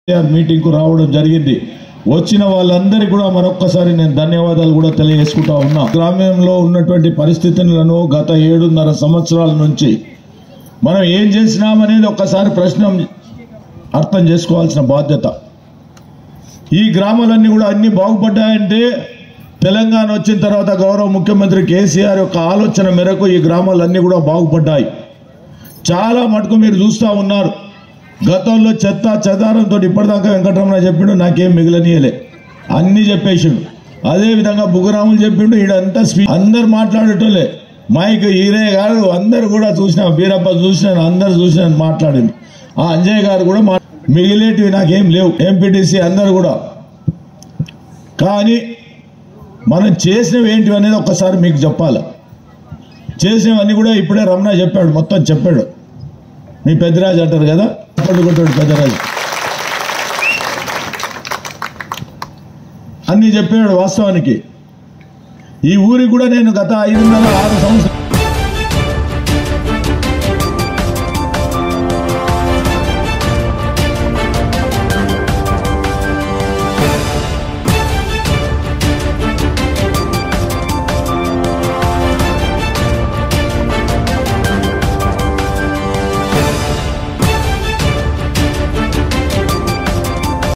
మీటింగ్కు రావడం జరిగింది వచ్చిన వాళ్ళందరికీ కూడా మరొక్కసారి నేను ధన్యవాదాలు కూడా తెలియజేసుకుంటా ఉన్నా గ్రామ్యంలో ఉన్నటువంటి పరిస్థితులను గత ఏడున్నర సంవత్సరాల నుంచి మనం ఏం చేసినామనేది ఒక్కసారి ప్రశ్న అర్థం చేసుకోవాల్సిన బాధ్యత ఈ గ్రామాలన్నీ కూడా అన్ని బాగుపడ్డాయంటే తెలంగాణ వచ్చిన తర్వాత గౌరవ ముఖ్యమంత్రి కేసీఆర్ యొక్క ఆలోచన మేరకు ఈ గ్రామాలన్నీ కూడా బాగుపడ్డాయి చాలా మటుకు మీరు చూస్తూ ఉన్నారు గతంలో చెత్త చెదారంతో ఇప్పటిదాకా వెంకటరమణ చెప్పిండు నాకేం మిగిలనీయలే అన్నీ చెప్పేసిండు అదేవిధంగా బుగరాములు చెప్పిండు ఈడంతా స్పీ అందరు మాట్లాడేటోలే మైక్ ఈరే గారు అందరు కూడా చూసిన బీరప్ప చూసిన అందరు చూసిన మాట్లాడింది ఆ అంజయ్ గారు కూడా మా మిగిలేటివి నాకేం లేవు ఎంపీటీసీ అందరు కూడా కానీ మనం చేసినవి ఏంటివి అనేది ఒక్కసారి మీకు చెప్పాలి చేసినవన్నీ కూడా ఇప్పుడే రమణ చెప్పాడు మొత్తం చెప్పాడు మీ పెద్దరాజు అంటారు కదా పట్టుకుంటాడు పెద్దరాజు అన్నీ చెప్పాడు వాస్తవానికి ఈ ఊరికి కూడా నేను గత ఐదున్నర ఆరు సంవత్సరాలు